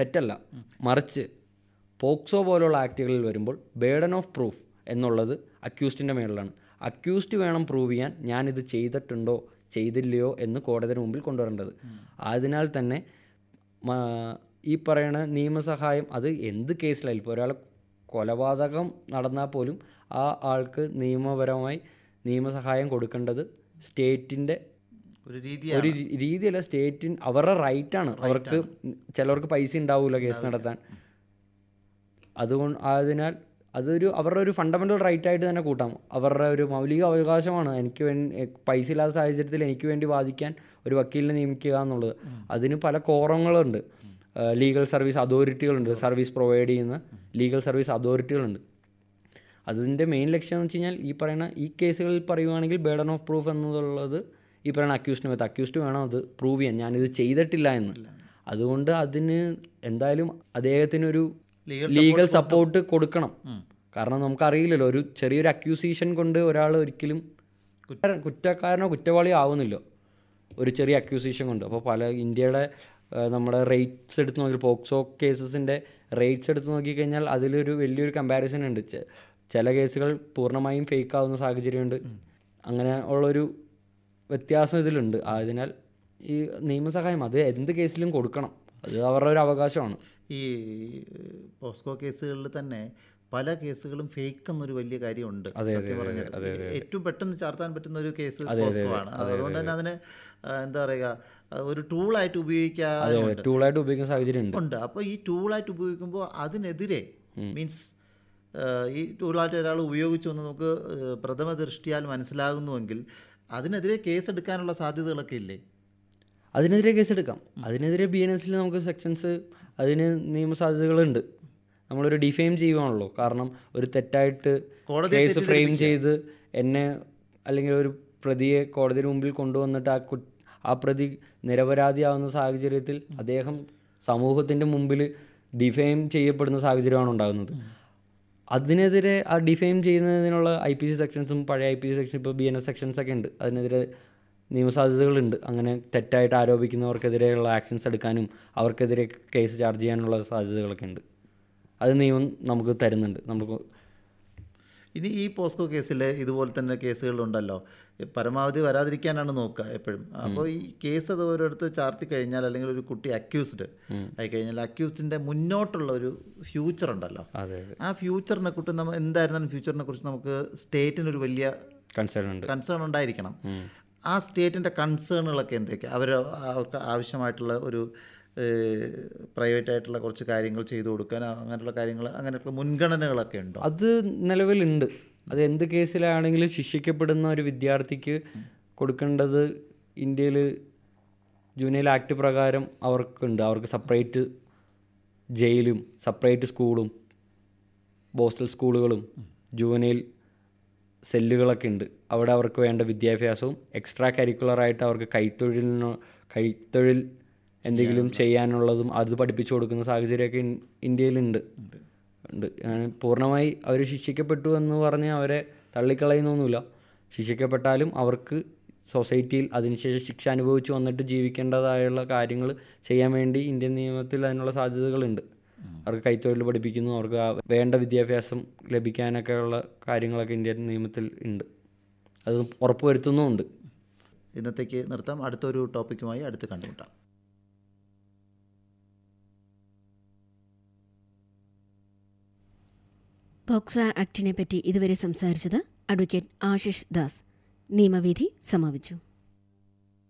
തെറ്റല്ല മറിച്ച് പോക്സോ പോലുള്ള ആക്റ്റുകളിൽ വരുമ്പോൾ ബേഡൻ ഓഫ് പ്രൂഫ് എന്നുള്ളത് അക്യൂസ്റ്റിൻ്റെ മേളിലാണ് അക്യൂസ്ഡ് വേണം പ്രൂവ് ചെയ്യാൻ ഞാനിത് ചെയ്തിട്ടുണ്ടോ ചെയ്തില്ലയോ എന്ന് കോടതിയുടെ മുമ്പിൽ കൊണ്ടുവരേണ്ടത് അതിനാൽ തന്നെ മ- ഈ പറയുന്ന നിയമസഹായം അത് എന്ത് കേസിലായാലും ഇപ്പോൾ ഒരാൾ കൊലപാതകം നടന്നാൽ പോലും ആ ആൾക്ക് നിയമപരമായി നിയമസഹായം കൊടുക്കേണ്ടത് സ്റ്റേറ്റിൻ്റെ ഒരു രീതി ഒരു രീ- രീതിയല്ല സ്റ്റേറ്റിൻ അവരുടെ റൈറ്റാണ് അവർക്ക് ചിലവർക്ക് പൈസ ഉണ്ടാവില്ല കേസ് നടത്താൻ അതുകൊണ്ട് അതിനാൽ അതൊരു അവരുടെ ഒരു ഫണ്ടമെൻ്റൽ റൈറ്റ് ആയിട്ട് തന്നെ കൂട്ടാം അവരുടെ ഒരു മൗലിക അവകാശമാണ് എനിക്ക് വേണ്ടി പൈസ ഇല്ലാത്ത സാഹചര്യത്തിൽ എനിക്ക് വേണ്ടി വാദിക്കാൻ ഒരു വക്കീലിനെ നിയമിക്കുക എന്നുള്ളത് അതിന് പല കോറങ്ങളുണ്ട് ലീഗൽ സർവീസ് അതോറിറ്റികളുണ്ട് സർവീസ് പ്രൊവൈഡ് ചെയ്യുന്ന ലീഗൽ സർവീസ് അതോറിറ്റികളുണ്ട് അതിൻ്റെ മെയിൻ ലക്ഷ്യം എന്ന് വെച്ച് കഴിഞ്ഞാൽ ഈ പറയുന്ന ഈ കേസുകളിൽ പറയുവാണെങ്കിൽ ബേഡൻ ഓഫ് പ്രൂഫ് എന്നുള്ളത് ഈ പറയുന്ന അക്യൂസ്ഡിന് വെത്ത് അക്യൂസ്ഡ് വേണം അത് പ്രൂവ് ചെയ്യാൻ ഞാനിത് ചെയ്തിട്ടില്ല എന്ന് അതുകൊണ്ട് അതിന് എന്തായാലും അദ്ദേഹത്തിനൊരു ലീഗൽ സപ്പോർട്ട് കൊടുക്കണം കാരണം നമുക്കറിയില്ലല്ലോ ഒരു ചെറിയൊരു അക്യൂസേഷൻ കൊണ്ട് ഒരാൾ ഒരിക്കലും കുറ്റ- കുറ്റക്കാരനോ കുറ്റവാളിയോ ആവുന്നില്ല ഒരു ചെറിയ അക്യൂസേഷൻ കൊണ്ട് അപ്പോൾ പല ഇന്ത്യയുടെ ആ, നമ്മുടെ റേറ്റ്സ് എടുത്ത് നോക്കി പോക്സോ കേസസിൻ്റെ റേറ്റ്സ് എടുത്ത് നോക്കിക്കഴിഞ്ഞാൽ അതിലൊരു വലിയൊരു കമ്പാരിസൺ ഉണ്ട് ചെ- ചില കേസുകൾ പൂർണ്ണമായും ഫേക്ക് ആവുന്ന സാഹചര്യമുണ്ട് അങ്ങനെ ഉള്ളൊരു വ്യത്യാസം ഇതിലുണ്ട് അതിനാൽ ഈ നിയമസഹായം അത് എന്ത് കേസിലും കൊടുക്കണം അത് അവരുടെ ഒരു അവകാശമാണ് ഈ പോസ്കോ കേസുകളിൽ തന്നെ പല കേസുകളും ഫേക്ക് എന്നൊരു വലിയ കാര്യമുണ്ട് സത്യം പറഞ്ഞാൽ ഏറ്റവും പെട്ടെന്ന് ചാർത്താൻ പറ്റുന്ന ഒരു കേസ് പോസ്കോ ആണ് അതുകൊണ്ട് തന്നെ അതിന് ആ, എന്താ പറയുക ആ, ഒരു ടൂളായിട്ട് ഉപയോഗിക്കാറുണ്ട് ടൂളായിട്ട് ഉപയോഗിക്കുന്ന സാഹചര്യം ഉണ്ട് ഉണ്ട് അപ്പോൾ ഈ ടൂളായിട്ട് ഉപയോഗിക്കുമ്പോൾ അതിനെതിരെ മീൻസ് ഈ ടൂളായിട്ട് ഒരാൾ ഉപയോഗിച്ചു എന്ന് നമുക്ക് ആ, പ്രഥമ ദൃഷ്ടിയാൽ മനസ്സിലാകുന്നുവെങ്കിൽ അതിനെതിരെ കേസ് എടുക്കാനുള്ള സാധ്യതകളൊക്കെ ഇല്ലേ അതിനെതിരെ കേസെടുക്കാം അതിനെതിരെ ബി എൻ എസിൽ നമുക്ക് സെക്ഷൻസ് അതിന് നിയമസാധ്യതകളുണ്ട് നമ്മളൊരു ഡിഫെയിം ചെയ്യുവാണല്ലോ കാരണം ഒരു തെറ്റായിട്ട് കോടതിയെ കേസ് ഫ്രെയിം ചെയ്ത് എന്നെ അല്ലെങ്കിൽ ഒരു പ്രതിയെ കോടതിയുടെ മുമ്പിൽ കൊണ്ടുവന്നിട്ട് ആ കു ആ പ്രതി നിരപരാധിയാവുന്ന സാഹചര്യത്തിൽ അദ്ദേഹം സമൂഹത്തിൻ്റെ മുമ്പിൽ ഡിഫെയിം ചെയ്യപ്പെടുന്ന സാഹചര്യമാണ് ഉണ്ടാകുന്നത് അതിനെതിരെ ആ ഡിഫെയിം ചെയ്യുന്നതിനുള്ള ഐ പി സി സെക്ഷൻസും പഴയ ഐ പി സി സെക്ഷൻ ഇപ്പോൾ ബി എൻ എസ് സെക്ഷൻസ് ഒക്കെ ഉണ്ട് അതിനെതിരെ നിയമസാധ്യതകളുണ്ട് അങ്ങനെ തെറ്റായിട്ട് ആരോപിക്കുന്നവർക്കെതിരെയുള്ള ആക്ഷൻസ് എടുക്കാനും അവർക്കെതിരെ കേസ് ചാർജ് ചെയ്യാനുള്ള സാധ്യതകളൊക്കെ ഉണ്ട് അത് നിയമം നമുക്ക് തരുന്നുണ്ട് നമുക്ക് ഇനി ഈ പോസ്കോ കേസിൽ ഇതുപോലെ തന്നെ കേസുകളുണ്ടല്ലോ ഈ പരമാവധി വരാതിരിക്കാനാണ് നോക്കുക എപ്പോഴും അപ്പോൾ ഈ കേസ് അത് ഓരോരുത്തർ ചാർത്തി കഴിഞ്ഞാൽ അല്ലെങ്കിൽ ഒരു കുട്ടി അക്യൂസ്ഡ് ആയി കഴിഞ്ഞാൽ അക്യൂസ്ഡിൻ്റെ മുന്നോട്ടുള്ള ഒരു ഫ്യൂച്ചർ ഉണ്ടല്ലോ അതെ അതെ ആ ഫ്യൂച്ചറിനെ കുറിച്ച് നമ്മൾ എന്തായിരുന്നാലും ഫ്യൂച്ചറിനെ കുറിച്ച് നമുക്ക് സ്റ്റേറ്റിനൊരു വലിയ കൺസേൺ ഉണ്ട് കൺസേൺ ഉണ്ടായിരിക്കണം ആ സ്റ്റേറ്റിൻ്റെ കൺസേണുകളൊക്കെ എന്തൊക്കെയാണ് അവർ അവർക്ക് ആവശ്യമായിട്ടുള്ള ഒരു പ്രൈവറ്റ് ആയിട്ടുള്ള കുറച്ച് കാര്യങ്ങൾ ചെയ്തു കൊടുക്കാൻ അങ്ങനെയുള്ള കാര്യങ്ങൾ അങ്ങനെയുള്ള മുൻഗണനകളൊക്കെ ഉണ്ടോ അത് നിലവിലുണ്ട് അത് എന്ത് കേസിലാണെങ്കിലും ശിക്ഷിക്കപ്പെടുന്ന ഒരു വിദ്യാർത്ഥിക്ക് കൊടുക്കേണ്ടത് ഇന്ത്യയിൽ ജൂനിയൽ ആക്ട് പ്രകാരം അവർക്കുണ്ട് അവർക്ക് സെപ്പറേറ്റ് ജയിലും സെപ്പറേറ്റ് സ്കൂളും ബോസ്റ്റൽ സ്കൂളുകളും ജൂനിയൽ സെല്ലുകളൊക്കെ ഉണ്ട് അവിടെ അവർക്ക് വേണ്ട വിദ്യാഭ്യാസവും എക്സ്ട്രാ കരിക്കുലറായിട്ട് അവർക്ക് കൈത്തൊഴിലിനോ കൈത്തൊഴിൽ എന്തെങ്കിലും ചെയ്യാനുള്ളതും അത് പഠിപ്പിച്ചു കൊടുക്കുന്ന സാഹചര്യമൊക്കെ ഇൻ- ഇന്ത്യയിലുണ്ട് ഉണ്ട് അങ്ങനെ പൂർണ്ണമായി അവർ ശിക്ഷിക്കപ്പെട്ടു എന്ന് പറഞ്ഞ് അവരെ തള്ളിക്കളയുന്നൊന്നുമില്ല ശിക്ഷിക്കപ്പെട്ടാലും അവർക്ക് സൊസൈറ്റിയിൽ അതിനുശേഷം ശിക്ഷ അനുഭവിച്ച് വന്നിട്ട് ജീവിക്കേണ്ടതായുള്ള കാര്യങ്ങൾ ചെയ്യാൻ വേണ്ടി ഇന്ത്യൻ നിയമത്തിൽ അതിനുള്ള സാധ്യതകളുണ്ട് അവർക്ക് കൈത്തൊഴിൽ പഠിപ്പിക്കുന്നു അവർക്ക് ആ വേണ്ട വിദ്യാഭ്യാസം ലഭിക്കാനൊക്കെയുള്ള കാര്യങ്ങളൊക്കെ ഇന്ത്യൻ നിയമത്തിൽ ഉണ്ട് അത് ഉറപ്പുവരുത്തുന്നുമുണ്ട് ഇന്നത്തേക്ക് നിർത്താം അടുത്തൊരു ടോപ്പിക്കുമായി അടുത്ത് കണ്ടുമുട്ടാം പോക്സോ ആക്ടിനെ പറ്റി ഇതുവരെ സംസാരിച്ചത് അഡ്വക്കേറ്റ് ആശിഷ് ദാസ് നിയമവിധി സമാപിച്ചു